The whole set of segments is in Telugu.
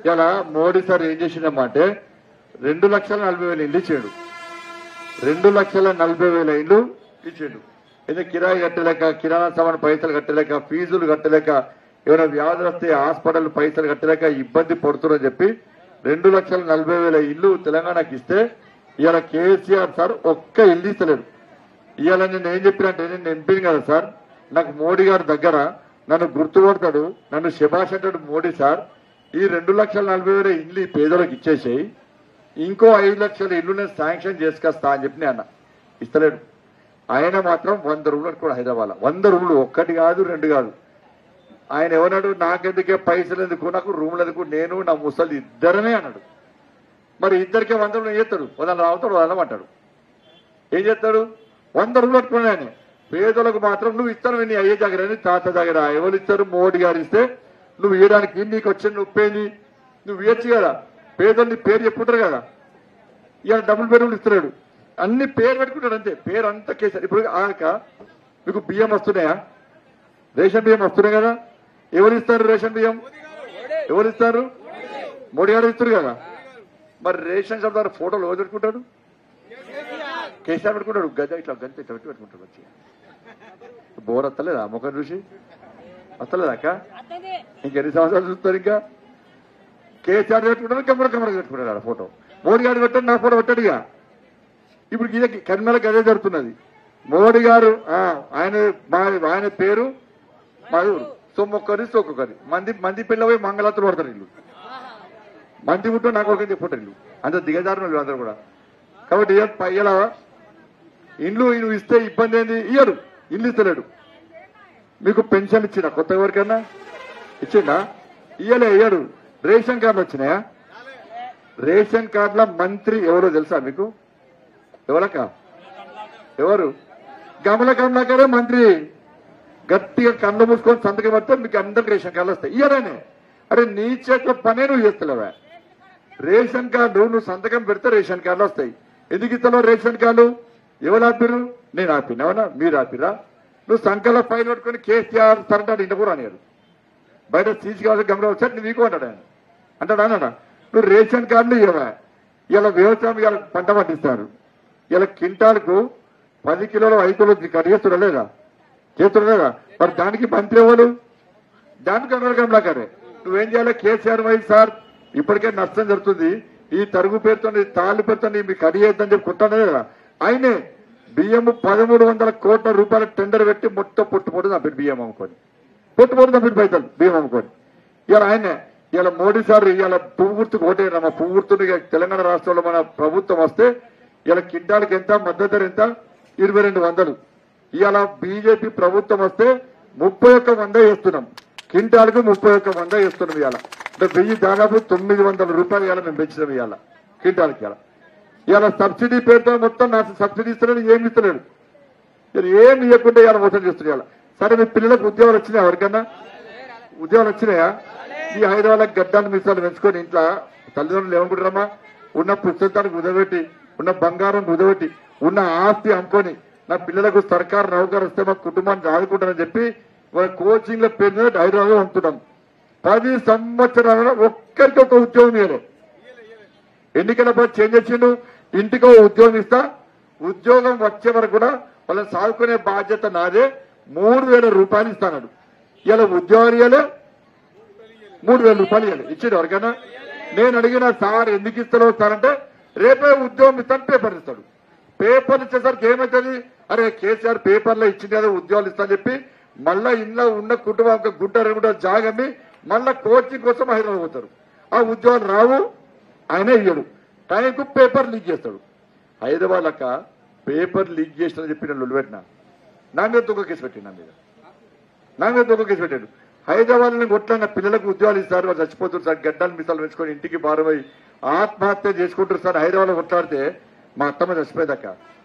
ఇలా మోడీ సార్ ఏం చేసిందమ్మా అంటే రెండు లక్షల నలభై వేల ఇల్లు ఇచ్చాడు రెండు లక్షల నలభై వేల ఇల్లు ఇచ్చాడు ఇది కిరాయి కట్టలేక కిరాణా సామాన్ పైసలు కట్టలేక ఫీజులు కట్టలేక ఏమైనా వ్యాధులు వస్తే హాస్పిటల్ పైసలు కట్టలేక ఇబ్బంది పడుతున్నారని చెప్పి రెండు లక్షల నలభై వేల ఇల్లు తెలంగాణకి ఇస్తే ఇవాళ కేసీఆర్ సార్ ఒక్క ఇల్లు ఇస్తలేడు ఇవాళ నేను ఏం చెప్పినంటే నేను ఎంపీని కదా సార్ నాకు మోడీ గారి దగ్గర నన్ను గుర్తుపడతాడు నన్ను శభాష్ అంటాడు మోడీ సార్ ఈ రెండు లక్షల నలభై వేల ఇల్లు ఈ పేదలకు ఇచ్చేసేయి ఇంకో ఐదు లక్షల ఇల్లు నేను శాంక్షన్ చేసుకొస్తా అని చెప్పి నేను అన్న ఇస్తలేడు ఆయన మాత్రం వంద రూములు అనుకోడు హైదరాబాద్ వంద రూములు ఒక్కటి కాదు రెండు కాదు ఆయన ఏమన్నాడు నాకెందుకే పైసలు ఎందుకు నాకు రూములు ఎందుకు నేను నా ముసలి ఇద్దరమే అన్నాడు మరి ఇద్దరికే వంద రూములు చేస్తాడు వందలు రావుతాడు వందలు అంటాడు ఏం చేస్తాడు వంద రూపాయలు పట్టుకున్నాడు ఆయన పేదలకు మాత్రం నువ్వు ఇస్తాను నీ అయ్యే దగ్గర అని తాత దగ్గర ఎవరు ఇస్తారు మోడీ గారు ఇస్తే నువ్వు ఇవ్వడానికి నీకు వచ్చిన నొప్పేంది నువ్వు ఇవ్వచ్చు కదా పేదలు నీ పేరు చెప్పుకుంటారు కదా ఇవాళ డబుల్ బెడ్రూమ్లు ఇస్తున్నాడు అన్ని పేరు పెట్టుకుంటాడు అంతే పేరు అంతా కేసారు ఇప్పుడు ఆక మీకు బియ్యం వస్తున్నాయా రేషన్ బియ్యం వస్తున్నాయి కదా ఎవరు ఇస్తారు రేషన్ బియ్యం ఎవరు ఇస్తారు మోడీ గారు ఇస్తారు కదా మరి రేషన్ షాప్ ద్వారా ఫోటోలు ఎవరు పెట్టుకుంటాడు కేసీఆర్ పెట్టుకుంటాడు గజ ఇట్లా గంత ఇట్లా పెట్టి పెట్టుకుంటాడు వచ్చి బోర్ వస్తలేదా ముఖం చూసి వస్తలేదా అక్క ఇంకెన్ని సంవత్సరాలు చూస్తారు ఇంకా కేసీఆర్ పెట్టుకుంటాడు కెమెరా కెమెరా పెట్టుకుంటాడు ఆడ ఫోటో మోడీ గారు పెట్టాడు నా ఫోటో పెట్టాడు ఇక ఇప్పుడు ఇదే కర్మలకు అదే జరుగుతున్నది మోడీ గారు ఆ, ఆయన మా ఆయన పేరు మా ఊరు సొమ్మొక్కరి సొక్కొక్కరి మంది మంది పిల్ల పోయి మంగళాతులు పడతారు ఇల్లు మంది పుట్టు నాకు ఒక చెప్పుకుంటారు ఇల్లు అంత దిగజారు వాళ్ళు అందరూ కూడా కాబట్టి ఇయ్య- ప- ఇలా ఇండ్లు నువ్వు ఇస్తే ఇబ్బంది ఏంది ఇయ్యడు ఇల్లు ఇస్తలేడు మీకు పెన్షన్ ఇచ్చిన కొత్త ఎవరికన్నా ఇచ్చిండా ఇయ్యలే ఇయ్యడు రేషన్ కార్డులు వచ్చినాయా రేషన్ కార్డుల మంత్రి ఎవరో తెలుసా మీకు ఎవరక్క ఎవరు గమల కమలాకరే మంత్రి గట్టిగా కళ్ళు మూసుకొని సంతకం పడితే మీకు అందరికి రేషన్ కార్డులు వస్తాయి ఇయ్యరానే అరే నీ చేత పనే నువ్వు చేస్తలేవా రేషన్ కార్డు నువ్వు సంతకం పెడితే రేషన్ కార్డులు వస్తాయి ఎందుకు ఇస్తలేవు రేషన్ కార్డు ఎవరు ఆపిరు నేను ఆపిన అవునా మీరు ఆపిరా నువ్వు సంకల ఫైల్ పట్టుకొని కేసీఆర్ సరంటాడు ఇంట కూడా అనియారు బయట సీసీ కావాలి గమనం వచ్చాడు నువ్వు వీకు అంటాడు ఆయన అంటాడు అన్నాడా నువ్వు రేషన్ కార్డులు ఇవ్వవా ఇలా వ్యవసాయం ఇలా పంట పండిస్తారు ఇలా క్వింటాల్కు పది కిలోలు ఐదు కిలోలు కట్ చేస్తున్నా లేదా చేస్తున్నా లేదా మరి దానికి మంత్రి ఎవరు దానికి కమలాకరే నువ్వేం చేయాలి కేసీఆర్ వైజ్ సార్ ఇప్పటికే నష్టం జరుగుతుంది ఈ తరుగు పేరుతో తాళ్ళు పేరుతో మీకు కడి చేద్దని చెప్పి కొట్టానే కదా ఆయనే బియ్యం పదమూడు వందల కోట్ల రూపాయల టెండర్ పెట్టి మొత్తం పొట్టు పొట్టు తప్పిన బియ్యం అమ్ముకొని పొట్టు పొట్టు తప్పిన పైసలు బియ్యం అమ్ముకొని ఇలా ఆయనే ఇలా మోడీ సార్ ఇలా పువ్వు గుర్తుకు ఓటేరా మా పువ్వు గుర్తుని ఇక తెలంగాణ రాష్ట్రంలో మన ప్రభుత్వం వస్తే ఇలా కింటాలకి ఎంత మద్దతు ధర ఎంత ఇరవై రెండు వందలు ఇవాళ బీజేపీ ప్రభుత్వం వస్తే ముప్పై ఒక్క వంద వేస్తున్నాం క్వింటాల్కు ముప్పై ఒక్క వంద వేస్తున్నాం ఇవాళ అంటే వెయ్యి దాదాపు తొమ్మిది వందల రూపాయలు ఇవాళ మేము పెంచినాం ఇవాళ క్వింటాల్కి ఇవాళ ఇవాళ సబ్సిడీ పేరుతో మొత్తం నాకు సబ్సిడీ ఇస్తున్నాడు ఏమి ఇస్తలేడు ఇవాళ ఏమి ఇవ్వకుండా ఇవాళ మోసం చేస్తున్నాడు ఇవాళ సరే మీ పిల్లలకు ఉద్యోగాలు వచ్చినాయా ఎవరికన్నా ఉద్యోగాలు వచ్చినాయా ఈ హైదరాబాద్ గడ్డాన్ని మిసాలు పెంచుకొని ఇంట్లో తల్లిదండ్రులు ఏమనుకుంటారమ్మా ఉన్న పుస్తకానికి ఉదబెట్టి ఉన్న బంగారం ఉదబెట్టి ఉన్న ఆస్తి అమ్ముకొని నా పిల్లలకు సర్కారు నౌకరు వస్తే మా కుటుంబాన్ని ఆదుకుంటారని చెప్పి వాళ్ళ కోచింగ్ లో పేరు మీద హైదరాబాద్ పంపుతున్నాం పది సంవత్సరాలలో ఒక్కరికి ఒక ఉద్యోగం ఇవ్వలేదు ఎన్నికలపై చేంజ్ వచ్చిండు ఇంటికో ఉద్యోగం ఇస్తా ఉద్యోగం వచ్చే వరకు కూడా వాళ్ళని సాదుకునే బాధ్యత నాదే మూడు వేల రూపాయలు ఇస్తాడు ఇలా ఉద్యోగం ఇవ్వలే మూడు వేల రూపాయలు ఇవ్వాలి ఇచ్చాడు ఎవరికైనా నేను అడిగిన సార్ ఎందుకు ఇస్తారో సార్ అంటే రేపే ఉద్యోగం ఇస్తాను పేపర్ ఇస్తాడు పేపర్ ఇచ్చేసరికి ఏమవుతుంది అరే కేసీఆర్ పేపర్లో ఇచ్చింది కదా ఉద్యోగాలు ఇస్తా అని చెప్పి మళ్ళా ఇంట్లో ఉన్న కుటుంబం ఒక గుడ్డ రెండు గుడ్డ జాగమ్మి మళ్ళా కోచింగ్ కోసం హైదరాబాద్ పోతారు ఆ ఉద్యోగాలు రావు ఆయనే ఇయ్యడు టైంకు పేపర్ లీక్ చేస్తాడు హైదరాబాద్ లక్క పేపర్ లీక్ చేసిన చెప్పి నేను లొల్లు పెట్టినా నా మీద దొంగ కేసు పెట్టిన నా మీద నా మీద దొంగ కేసు పెట్టాడు హైదరాబాద్ లో కొట్లాడిన పిల్లలకు ఉద్యోగాలు ఇస్తారు వాళ్ళు చచ్చిపోతారు సార్ గడ్డలు మిసాలు పెంచుకొని ఇంటికి భారమై ఆత్మహత్య చేసుకుంటారు సార్ హైదరాబాద్ లో కొట్లాడితే మా అత్తమ్మ చచ్చిపోయేదక్క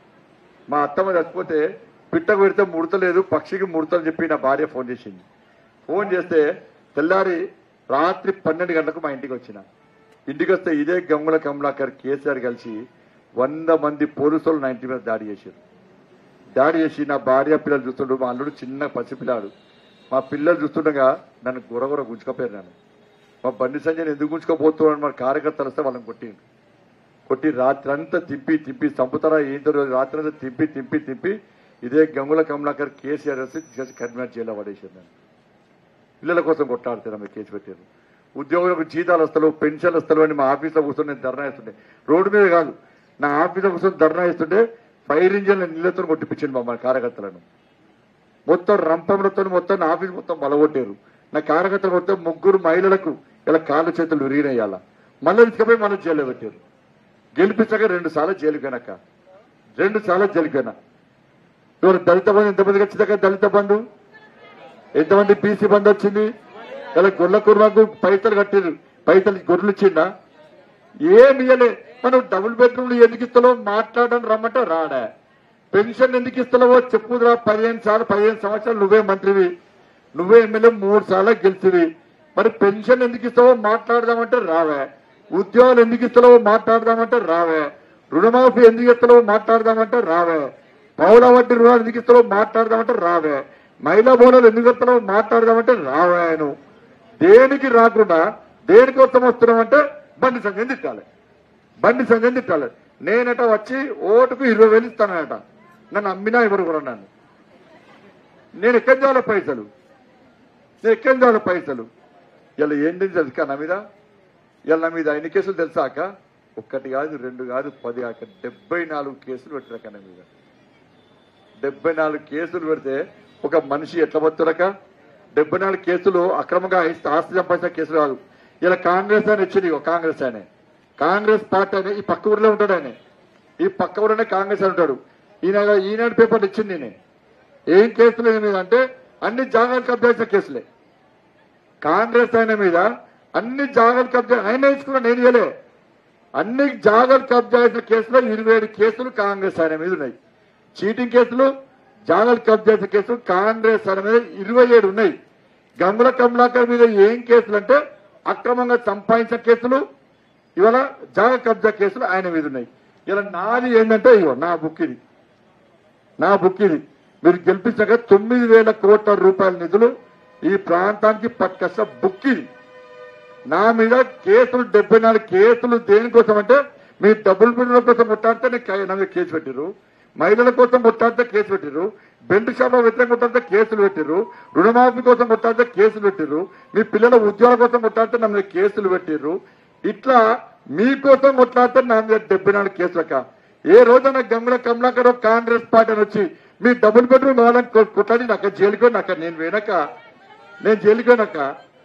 మా అత్తమ్మ చచ్చిపోతే పిట్ట పెడితే ముడతలేదు పక్షికి ముడతలు చెప్పి నా భార్య ఫోన్ చేసింది ఫోన్ చేస్తే తెల్లారి రాత్రి పన్నెండు గంటలకు మా ఇంటికి వచ్చిన ఇంటికి వస్తే ఇదే గంగుల కమలాకర్ కేసీఆర్ కలిసి వంద మంది పోలీసులు నా ఇంటి మీద దాడి చేశారు దాడి చేసి నా భార్య పిల్లలు చూస్తుండ్రు మా అల్లుడు చిన్న పసిపిల్లాడు మా పిల్లలు చూస్తుండగా నన్ను గురగుర గుంజుకపోయారు నన్ను మా బండి సంజయ్ ఎందుకు ఉంచుకోబోతున్నాడు మన కార్యకర్తలు వస్తే వాళ్ళని కొట్టిండు కొట్టి రాత్రి అంతా తిప్పి తిప్పి చంపుతారా ఏంటో రాత్రి అంతా తిప్పి తిప్పి తిప్పి ఇదే గంగుల కమలాకర్ కేసీఆర్ వస్తే తీసుకొచ్చి కర్నాటక జైల్లో పడేసారు నన్ను పిల్లల కోసం కొట్టాడుతున్నా మీరు కేసు పెట్టారు ఉద్యోగులకు జీతాలు వస్తలేవు పెన్షన్లు వస్తలేవు అని మా ఆఫీస్లో కూర్చొని నేను ధర్నా ఇస్తుండే రోడ్డు మీద కాదు నా ఆఫీస్లో కూర్చొని ధర్నా ఇస్తుంటే ఫైర్ ఇంజిన్ నీళ్ళతో కొట్టిపించండి మమ్మల్ని కార్యకర్తలను మొత్తం రంపంలతో మొత్తం నా ఆఫీస్ మొత్తం బలగొట్టారు నా కార్యకర్తలు మొత్తం ముగ్గురు మహిళలకు ఇలా కాళ్ళు చేతులు విరిగినయ్యాల మళ్ళీ తీసుకుపోయి మనం జైల్లో పెట్టారు గెలిపించక రెండు సార్లు జైలు కనుక రెండు సార్లు జైలు కన్నా ఇవాళ దళిత బంధు ఎంతమందికి వచ్చిందాక దళిత బంధు ఎంతమంది బీసీ బంధు వచ్చింది ఇలా గొర్రెల కుర్మకు పైసలు కట్టిరు పైసలు గొర్రెలు ఇచ్చిందా ఏమి ఇయ్యలే మనం డబుల్ బెడ్రూమ్లు ఎందుకు ఇస్తాలో మాట్లాడడం రమ్మంటే రాడా పెన్షన్ ఎందుకు ఇస్తావో చెప్పుదురా పదిహేను సార్లు పదిహేను సంవత్సరాలు నువ్వే మంత్రివి నువ్వే ఎమ్మెల్యే మూడు సార్లు గెలిచివి మరి పెన్షన్ ఎందుకు ఇస్తావో మాట్లాడదామంటే రావే ఉద్యోగాలు ఎందుకు ఇస్తావో మాట్లాడదామంటే రావే రుణమాఫీ ఎందుకు ఇస్తావో మాట్లాడదామంటే రావే పౌల వడ్డీ రుణాలు ఎందుకు ఇస్తావో మాట్లాడదామంటే రావే మహిళా బోనాలు ఎందుకు ఇస్తావో మాట్లాడదామంటే రావే నువ్వు దేనికి రాకుండా దేనికోసం వస్తున్నామంటే బండి సంఘం తిట్టాలి బండి సంఘం తిట్టాలి నేనట వచ్చి ఓటుకు ఇరవై వేలు ఇస్తానట నన్ను అమ్మినా ఎవరు కూడా నన్ను నేను ఎక్కడి చాలా పైసలు నేను ఎక్కడి చాలా పైసలు ఇలా ఏంటి తెలుసా నా మీద ఇలా నా మీద ఎన్ని కేసులు తెలుసాక ఒక్కటి కాదు రెండు కాదు పది కాక డెబ్బై నాలుగు కేసులు పెట్టాక నా మీద డెబ్బై నాలుగు కేసులు పెడితే ఒక మనిషి ఎట్లా బతురక డెబ్బై నాలుగు కేసులు అక్రమంగా ఆస్తి ఆస్తి సంపాదించిన కేసులు కాదు ఇలా కాంగ్రెస్ అని వచ్చింది ఇగో కాంగ్రెస్ ఆయన కాంగ్రెస్ పార్టీ అని ఈ పక్క ఊర్లో ఉంటాడు ఆయన ఈ పక్క ఊరినే కాంగ్రెస్ అని ఉంటాడు ఈయన ఈనాడు పేపర్ ఇచ్చింది నేను ఏం కేసులు ఏమి మీద అంటే అన్ని జాగాలు కబ్జా చేసిన కేసులే కాంగ్రెస్ ఆయన మీద అన్ని జాగాలు కబ్జా ఆయన ఇచ్చుకున్నా నేను ఇవ్వలే అన్ని జాగాలు కబ్జా చేసిన కేసులో ఇరవై ఏడు కేసులు కాంగ్రెస్ ఆయన మీద ఉన్నాయి చీటింగ్ కేసులు జాగాలు కబ్జా చేసిన కేసులు కాంగ్రెస్ ఆయన మీద ఇరవై ఏడు ఉన్నాయి గంగుల కమలాకర్ మీద ఏం కేసులు అంటే అక్రమంగా సంపాదించిన కేసులు ఇవాళ జాగ కబ్జా కేసులు ఆయన మీద ఉన్నాయి ఇలా నాది ఏంటంటే ఇగో నా బుక్ ఇది నా బుక్ ఇది మీరు గెలిపించాక తొమ్మిది వేల కోట్ల రూపాయల నిధులు ఈ ప్రాంతానికి పట్టుకొస్త బుక్ ఇది నా మీద కేసులు డెబ్బై నాలుగు కేసులు దేనికోసం అంటే మీ డబ్బులు బిల్లుల కోసం కొట్టాడితే నేను కే- నా మీద కేసు పెట్టిరు మహిళల కోసం కొట్టాడితే కేసు పెట్టిరు బెల్ట్ షాప్ వ్యతిరేక కొట్టాడితే కేసులు పెట్టిరు రుణమాఫీ కోసం కొట్టాడితే కేసులు పెట్టిరు మీ పిల్లల ఉద్యోగాల కోసం కొట్టాడితే నా మీద కేసులు పెట్టిరు ఇట్లా మీకోసం కొట్లాడితే నా మీద డెబ్బై నాలుగు కేసులక ఏ రోజైనా గంగుల కమలాకర్ కాంగ్రెస్ పార్టీ అని వచ్చి మీ డబుల్ బెడ్రూమ్ వాళ్ళని కొ- కొట్లాడి నాకు జైలుకో నాకు నేను వెనక నేను జైలుకోనక్క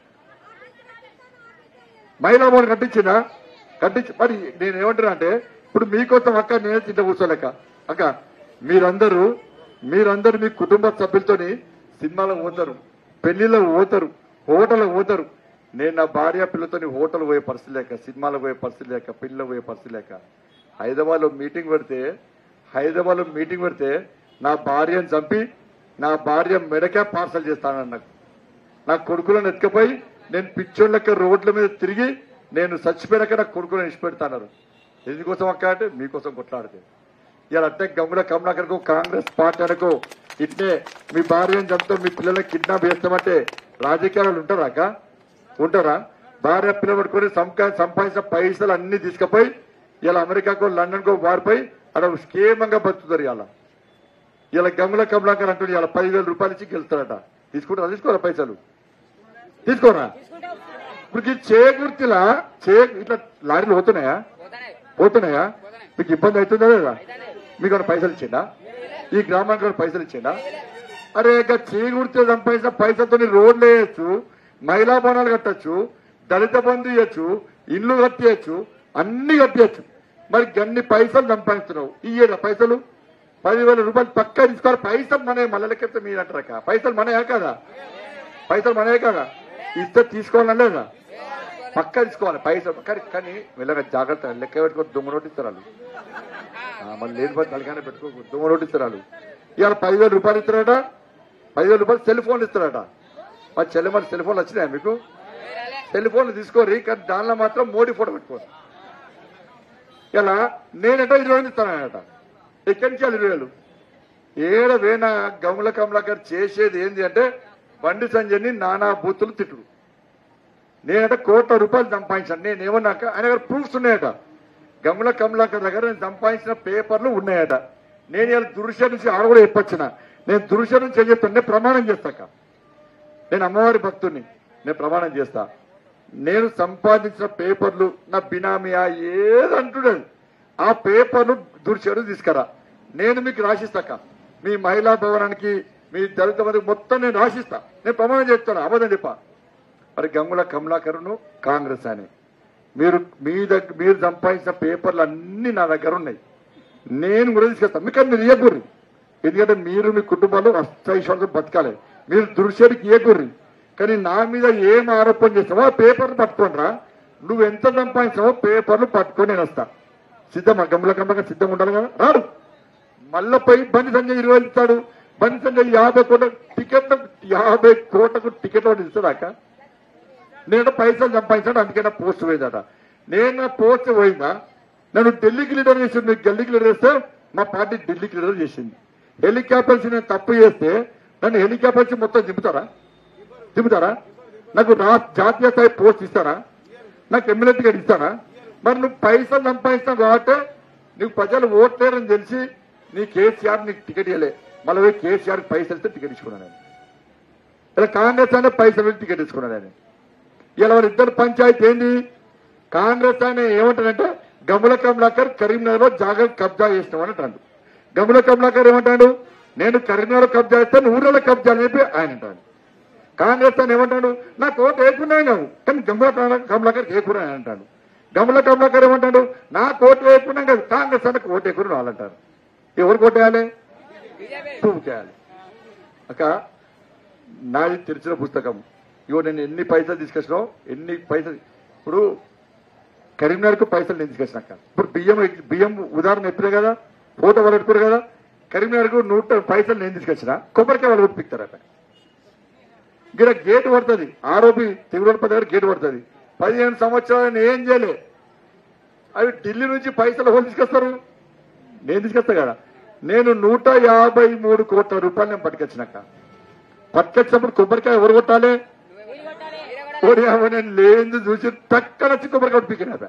మహిళా భవన్ కట్టించినా కట్టించి మరి నేను ఏమంటున్నా అంటే ఇప్పుడు మీకోసం అక్క నేనే తింట కూర్చోలేక అక్క మీరందరూ మీరందరూ మీ కుటుంబ సభ్యులతోని సినిమాలకు పోతారు పెళ్లిళ్ళకు పోతారు హోటల్కి పోతారు నేను నా భార్య పిల్లతోని హోటల్ పోయే పరిస్థితి లేక సినిమాలకు పోయే పరిస్థితి లేక పెళ్లిలో పోయే పరిస్థితి లేక హైదరాబాద్లో మీటింగ్ పెడితే హైదరాబాద్లో మీటింగ్ పెడితే నా భార్యను చంపి నా భార్య మెడకే పార్సల్ చేస్తానని నాకు నా కొడుకులను ఎత్తుకపోయి నేను పిచ్చోళ్ళకి రోడ్ల మీద తిరిగి నేను చచ్చిపోయాక నా కొడుకులను ఇచ్చిపెడతాను ఎందుకోసం అక్క అంటే మీకోసం కొట్లాడితే ఇలా అంటే గమ్ముల కమలాకర్కు కాంగ్రెస్ పార్టీ అనుకో ఇట్నే మీ భార్యను చంపుతాం మీ పిల్లల్ని కిడ్నాప్ చేస్తామంటే రాజకీయాలు ఉంటారా అక్క ఉంటారా భార్య పిల్లలు పట్టుకొని సంపా సంపాదించిన పైసలు అన్ని తీసుకుపోయి ఇలా అమెరికాకో లండన్కో వారిపోయి అక్కడ క్షేమంగా బతుకుతారు ఇలా ఇలా గమ్ముల కమలాకర్ అంటుంది ఇలా పదివేల రూపాయలు ఇచ్చి గెలుస్తారట తీసుకుంటారా తీసుకోరా పైసలు తీసుకోరా ఇప్పుడు ఈ చేకూర్తిలా చే ఇట్లా లారీలు పోతున్నాయా పోతున్నాయా మీకు ఇబ్బంది అవుతుందా లేదా మీకు ఏమైనా పైసలు ఇచ్చిండా ఈ గ్రామానికి ఏమైనా పైసలు ఇచ్చిండా అరే ఇక చేకూర్తి సంపాదించిన పైసలతో రోడ్లు వేయచ్చు మహిళా భవనాలు కట్టచ్చు దళిత బంధు ఇవ్వచ్చు ఇల్లు కట్టియచ్చు అన్ని కట్టియచ్చు మరి గన్ని పైసలు సంపాదిస్తున్నావు ఇయ్యడా పైసలు పదివేల రూపాయలు పక్కా తీసుకోవాలి పైసలు మనే మళ్ళీ లెక్కెత్తే మీరు అంటారా పైసలు మనయా కదా పైసలు మనయే కదా ఇస్తే తీసుకోవాలని లేదా పక్కా తీసుకోవాలి పైసలు కానీ కానీ వెళ్ళగా జాగ్రత్త లెక్క పెట్టుకొని దొంగ నోటు ఇస్తారు వాళ్ళు ఆ, మళ్ళీ లేని పని తలకానే పెట్టుకో దొంగ నోటు ఇస్తారు వాళ్ళు ఇవాళ పదివేల రూపాయలు ఇస్తారట పదివేల రూపాయలు సెల్ ఫోన్లు ఇస్తారట మా చెల్లె మరి సెల్ ఫోన్లు వచ్చినాయా మీకు సెల్ ఫోన్లు తీసుకోరి కానీ దానిలో మాత్రం మోడీ ఫోటో పెట్టుకోరు ఇలా నేనట ఇరవై వేలు ఇస్తానట ఎక్కడి నుంచి ఇరవై వేలు ఏడ వేణ గమల కమలాకర్ చేసేది ఏంది అంటే బండి సంజయ్ని నానా బూతులు తిట్టుడు నేనట కోట్ల రూపాయలు సంపాదించాను నేను ఏమన్నాక ఆయన దగ్గర ప్రూఫ్స్ ఉన్నాయట గమల కమలాకర్ దగ్గర నేను సంపాదించిన పేపర్లు ఉన్నాయట నేను ఇలా దురుష నుంచి ఆడ కూడా చెప్పొచ్చిన నేను దురుష నుంచి ఏం చెప్తాను నేను ప్రమాణం చేస్తాక నేను అమ్మవారి భక్తుడిని నేను ప్రమాణం చేస్తా నేను సంపాదించిన పేపర్లు నా బినామియా ఏదంటున్నాడు ఆ పేపర్లు దుర్చేడు తీసుకురా నేను మీకు రాసిస్తాక మీ మహిళా భవనానికి మీ దళిత మందికి మొత్తం నేను రాసిస్తా నేను ప్రమాణం చేస్తాను అబద్ధం చెప్పా మరి గంగుల కమలాకరును కాంగ్రెస్ అని మీరు మీ దగ్గర మీరు సంపాదించిన పేపర్లు అన్ని నా దగ్గర ఉన్నాయి నేను కూడా తీసుకెళ్తాను మీకు మీరు ఇయ్యకూర్రి ఎందుకంటే మీరు మీ కుటుంబాలు అష్టైశ్వర్యంతో బతకాలి మీరు దృశ్యానికి ఇయ్యకూర్రి కానీ నా మీద ఏం ఆరోపణ చేస్తావో ఆ పేపర్లు పట్టుకోనరా నువ్వు ఎంత సంపాదించావో పేపర్లు పట్టుకొని నేను వస్తా సిద్ధమా గమ్ముల కమ్మగా సిద్ధం ఉండాలి కదా రాడు మళ్ళా పోయి బండి సంజయ్ ఇరవై ఇస్తాడు బండి సంజయ్ యాభై కోట్ల టికెట్ యాభై కోట్లకు టికెట్ ఒకటి ఇస్తాడాక నేను పైసలు సంపాదించాడు అందుకే నా పోస్ట్ పోయిందట నేను నా పోస్ట్ పోయిందా నన్ను ఢిల్లీకి లీడర్ చేసింది మీకు ఢిల్లీకి లీడర్ చేస్తే మా పార్టీ ఢిల్లీకి లీడర్ చేసింది హెలికాప్టర్స్ నేను తప్పు చేస్తే నన్ను హెలికాప్టర్స్ మొత్తం దింపుతారా దింపుతారా నాకు రా జాతీయ స్థాయి పోస్ట్ ఇస్తారా నాకు ఎమ్మెల్యే టికెట్ ఇస్తారా మరి నువ్వు పైసలు సంపాదిస్తావు కాబట్టి నీకు ప్రజలు ఓట్లేరని తెలిసి నీ కేసీఆర్ నీకు టికెట్ ఇవ్వలే మళ్ళీ పోయి కేసీఆర్ పైసలు ఇస్తే టికెట్ ఇచ్చుకున్నాను నేను ఇలా కాంగ్రెస్ అనే పైసలు పెట్టి టికెట్ ఇచ్చుకున్నాను నేను ఇలా వారి ఇద్దరు పంచాయతీ ఏంది కాంగ్రెస్ ఆయన ఏమంటాడంటే గముల కమలాకర్ కరీంనగర్ లో జాగా కబ్జా చేసినామని అంటాడు గముల కమలాకర్ ఏమంటాడు నేను కరీంనగర్ కబ్జా చేస్తాను ఊళ్ళో కబ్జా అని చెప్పి ఆయన అంటాడు కాంగ్రెస్ ఆయన ఏమంటాడు నాకు ఓటు వేసుకున్నాను కాదు కానీ గముల కమలా- కమలాకర్ వేయకూడదు అని అంటాడు గముల కమలాకర్ ఏమంటాడు నాకు ఓటు వేసుకున్నాం కాదు కాంగ్రెస్ అన్నకు ఓటు వేయకూడదు వాళ్ళు అంటారు ఎవరికి ఓటు వేయాలి ప్రూవ్ చేయాలి అక్క నాది తెరిచిన పుస్తకం ఇగో నేను ఎన్ని పైసలు తీసుకొచ్చినావు ఎన్ని పైసలు ఇప్పుడు కరీంనగర్కు పైసలు నేను తీసుకొచ్చినాక ఇప్పుడు బియ్యం బియ్యం ఉదాహరణ ఎప్పుడే కదా ఫోటో వాళ్ళు పెట్టుకోరు కదా కరీంనగర్కు నూట పైసలు నేను తీసుకొచ్చిన కొబ్బరికాయ వాళ్ళు కొట్టిపిస్తారట ఇక్కడ గేట్ పడుతుంది ఆరోపి తిరుగుడు దగ్గర గేట్ పడుతుంది పదిహేను సంవత్సరాలు నేను ఏం చేయలే అవి ఢిల్లీ నుంచి పైసలు ఎవరు తీసుకొస్తారు నేను తీసుకొస్తా కదా నేను నూట యాభై మూడు కోట్ల రూపాయలు నేను పట్టుకొచ్చినాక పట్టుకొచ్చినప్పుడు కొబ్బరికాయ ఎవరు కొట్టాలి ఓడి అవ్వ నేను లేదు చూసి టక్కన వచ్చి కొబ్బరికాయ కొట్టిపోయినా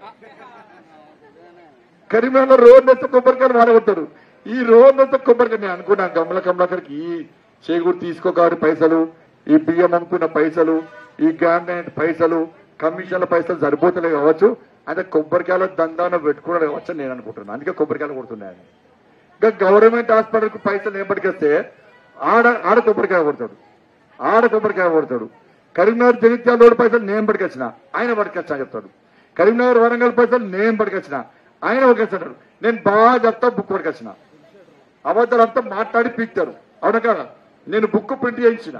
కరీంనగర్ రోడ్ నెత్త కొబ్బరికాయలు వాడగొట్టారు ఈ రోడ్ నెత్త కొబ్బరికాయ నేను అనుకున్నాను గమ్మల కమలాకర్కి ఈ చేకూరు తీసుకోకారు పైసలు ఈ బియ్యం అమ్ముకున్న పైసలు ఈ గ్రాండ్ పైసలు కమిషన్ల పైసలు సరిపోతలే కావచ్చు అంటే కొబ్బరికాయల దందాన పెట్టుకున్నాడు కావచ్చు అని నేను అనుకుంటున్నాను అందుకే కొబ్బరికాయలు కొడుతున్నాను ఇంకా గవర్నమెంట్ హాస్పిటల్కి పైసలు ఏం పట్టుకొస్తే ఆడ ఆడ కొబ్బరికాయ కొడతాడు ఆడ కొబ్బరికాయ కొడతాడు కరీంనగర్ జగిత్యాల రోడ్డు పైసలు నేను పట్టుకొచ్చిన ఆయన పట్టుకొచ్చా చెప్తాడు కరీంనగర్ వరంగల్ పైసలు నేను పట్టుకొచ్చిన ఆయన పట్టుకొచ్చాడు నేను బాగా చెప్తా బుక్ పట్టుకొచ్చిన అబద్ధాలు అంతా మాట్లాడి పీక్తారు అవునా కదా నేను బుక్ ప్రింట్ చేయించిన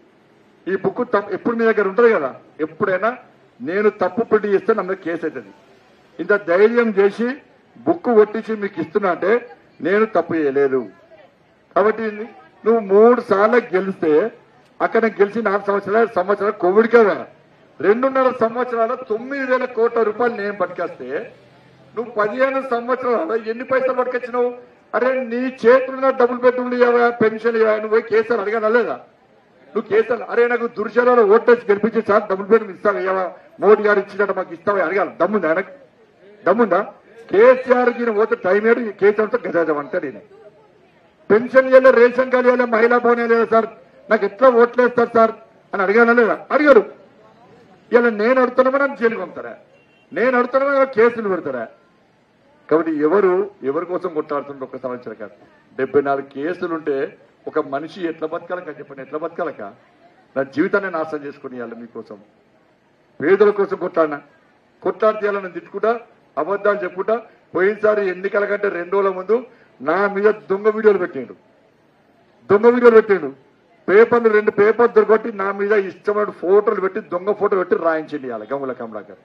ఈ బుక్ తప్పు ఎప్పుడు మీ దగ్గర ఉంటుంది కదా ఎప్పుడైనా నేను తప్పు ప్రింట్ చేస్తే నా మీద కేసు అవుతుంది ఇంత ధైర్యం చేసి బుక్ కొట్టించి మీకు ఇస్తున్నా అంటే నేను తప్పు చేయలేదు కాబట్టి నువ్వు మూడు సార్లు గెలిస్తే అక్కడ గెలిచి నాలుగు సంవత్సరాలు సంవత్సరాలు కోవిడ్ కదా రెండున్నర సంవత్సరాల తొమ్మిది వేల కోట్ల రూపాయలు నేను పట్టుకొస్తే నువ్వు పదిహేను సంవత్సరాలు ఎన్ని పైసలు పట్టుకొచ్చినావు అరే నీ చేతులున్న డబుల్ బెడ్రూమ్లు ఇవ్వా పెన్షన్ ఇవ్వా నువ్వు పోయి కేసీఆర్ అడగానా లేదా నువ్వు కేసీఆర్ అరే నాకు దుర్శలలో ఓటేసి గెలిపించి సార్ డబుల్ బెడ్రూమ్ ఇస్తావా ఇవ్వవా మోడీ గారు ఇచ్చినట్టు మాకు ఇస్తావా అడగాలి దమ్ముందా ఆయనకు దమ్ముందా కేసీఆర్ కి పోతే టైం ఏడు కేసీఆర్తో గజాజం అంటాడు ఈయన పెన్షన్ ఇవ్వలే రేషన్ కార్డు ఇవ్వలే మహిళా భవన్ ఇవ్వలేదు సార్ నాకు ఎట్లా ఓట్లేస్తారు సార్ అని అడిగానా లేదా అడిగారు ఇలా నేను అడుగుతున్నామో నన్ను జైలుకి పంపుతారా నేను అడుగుతున్నామో కేసులు పెడతారా కాబట్టి ఎవరు ఎవరి కోసం కొట్లాడుతున్నారు ఒక సంవత్సరం కాదు డెబ్బై నాలుగు కేసులు ఉంటే ఒక మనిషి ఎట్లా బతకాలక చెప్పండి ఎట్లా బతకాలక నా జీవితాన్ని నాశనం చేసుకుని ఇవ్వాలి మీకోసం పేదల కోసం కొట్లాడినా కొట్లాడి తీయాలని తిట్టుకుంటా అబద్ధాలు చెప్పుకుంటా పోయినసారి ఎన్నికల కంటే రెండు రోజుల ముందు నా మీద దొంగ వీడియోలు పెట్టిండు దొంగ వీడియోలు పెట్టిండు పేపర్లు రెండు పేపర్ దొరకొట్టి నా మీద ఇష్టమైన ఫోటోలు పెట్టి దొంగ ఫోటో పెట్టి రాయించండి ఇవాళ గమ్ముల కమలాకర్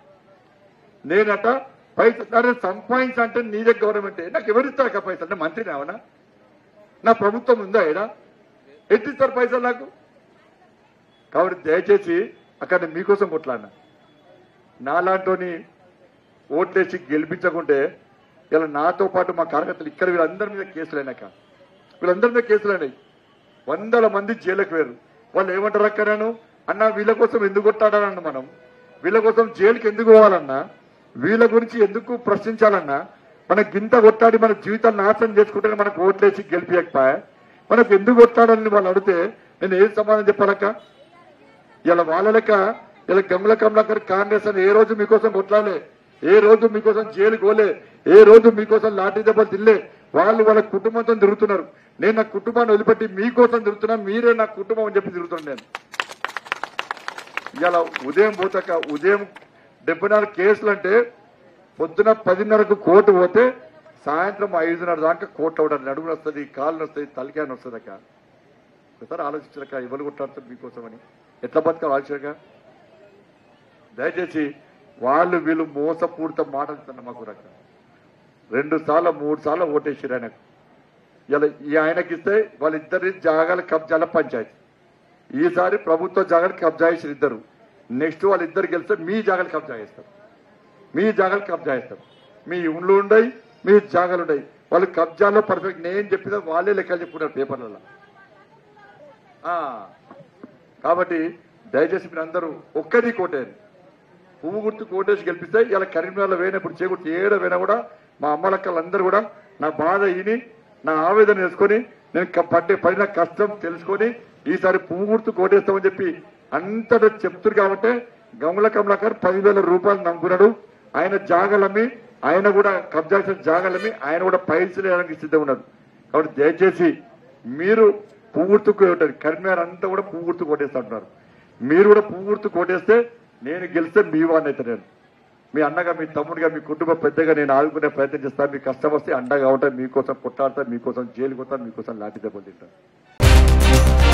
నేనట పైసలు అరే సంపాదించ అంటే నీ దగ్గర గవర్నమెంట్ నాకు ఎవరిస్తారు పైసలు అంటే మంత్రిని అవనా నా ప్రభుత్వం ఉందా ఏడా ఎట్టిస్తారు పైసలు నాకు కాబట్టి దయచేసి అక్కడ మీకోసం కొట్లాడినా నాలాంటోని ఓట్లేసి గెలిపించకుంటే ఇలా నాతో పాటు మా కార్యకర్తలు ఇక్కడ వీళ్ళందరి మీద కేసులు అయినాక వీళ్ళందరి మీద కేసులు అయినాయి వందల మంది జైలుకు వేరు వాళ్ళు ఏమంటారు అక్కడాను అన్న వీళ్ళ కోసం ఎందుకు కొట్టాడనన్న మనం వీళ్ళ కోసం జైలుకి ఎందుకు పోవాలన్నా వీళ్ళ గురించి ఎందుకు ప్రశ్నించాలన్నా మన గింత కొట్టాడి మన జీవితాన్ని నాశనం చేసుకుంటే మనకు ఓట్లేసి గెలిపియకపోయా మనకు ఎందుకు కొట్టాడని వాళ్ళు అడిగితే నేను ఏం సమాధానం చెప్పాలక్క ఇలా వాళ్ళ లెక్క ఇలా గమల కమలాకర్ కాంగ్రెస్ అని ఏ రోజు మీకోసం కొట్లాలే ఏ రోజు మీకోసం జైలు పోలే ఏ రోజు మీకోసం లాఠీ దెబ్బలు తిల్లే వాళ్ళు వాళ్ళ కుటుంబంతో తిరుగుతున్నారు నేను నా కుటుంబాన్ని వదిలిపెట్టి మీకోసం తిరుగుతున్నా మీరే నా కుటుంబం అని చెప్పి తిరుగుతున్నాను నేను ఇలా ఉదయం పోతాక ఉదయం డెబ్బై నాలుగు కేసులు అంటే పొద్దున పదిన్నరకు కోర్టు పోతే సాయంత్రం ఐదున్నర దాకా కోర్టు అవడం నడుము వస్తుంది కాళ్ళు వస్తుంది తలకాయని వస్తుంది అక్క ఒకసారి ఆలోచించక ఎవరు కొట్టాడుతారు మీకోసమని ఎట్లా బతకాలి ఆలోచనగా దయచేసి వాళ్ళు వీళ్ళు మోసపూరిత మాటలు మాకు రక రెండు సార్లు మూడు సార్లు ఓటేసారు ఆయనకు ఇలా ఈ ఆయనకి ఇస్తే వాళ్ళిద్దరి జాగాల కబ్జాల పంచాయతీ ఈసారి ప్రభుత్వ జాగాలు కబ్జా చేసిన ఇద్దరు నెక్స్ట్ వాళ్ళిద్దరు గెలిస్తే మీ జాగాలు కబ్జా చేస్తారు మీ జాగాలు కబ్జా చేస్తారు మీ ఉండ్లు ఉండయి మీ జాగాలు ఉండయి వాళ్ళు కబ్జాలో పర్ఫెక్ట్ నేను చెప్పిన వాళ్ళే లెక్కలు చెప్పుకున్నారు పేపర్లలో ఆ, కాబట్టి దయచేసి మీరు అందరూ ఒక్కది కోటేరు పువ్వు గుర్తు కోటేసి గెలిపిస్తే ఇలా కరీంనగర్లో వేయినప్పుడు చేకూర్చి ఏడ వేనా కూడా మా అమ్మలక్కలందరూ కూడా నా బాధ ఈని నా ఆవేదన తెలుసుకొని నేను క- పడ్డే పడిన కష్టం తెలుసుకొని ఈసారి పువ్వు గుర్తు కోటేస్తామని చెప్పి అంతటా చెప్తున్నారు కాబట్టి గమల కమలాకర్ పదివేల రూపాయలు నమ్ముకున్నాడు ఆయన జాగలమ్మి ఆయన కూడా కబ్జా చేసిన జాగలమ్మి ఆయన కూడా పైసలు వేయడానికి సిద్ధం ఉన్నాడు కాబట్టి దయచేసి మీరు పువ్వు గుర్తు కొట్టారు కరీంనగర్ అంతా కూడా పువ్వు గుర్తు కొట్టేస్తా అంటున్నారు మీరు కూడా పువ్వు గుర్తు కొట్టేస్తే నేను గెలిస్తే మీ వాడిని అయితే నేను మీ అన్నగా మీ తమ్ముడిగా మీ కుటుంబ పెద్దగా నేను ఆదుకునే ప్రయత్నం చేస్తాను మీ కష్టం వస్తే అండగా ఉంటాను మీకోసం కొట్టాడతా మీకోసం జైలుకి వస్తాను మీకోసం లాంటి దెబ్బలు తింటాను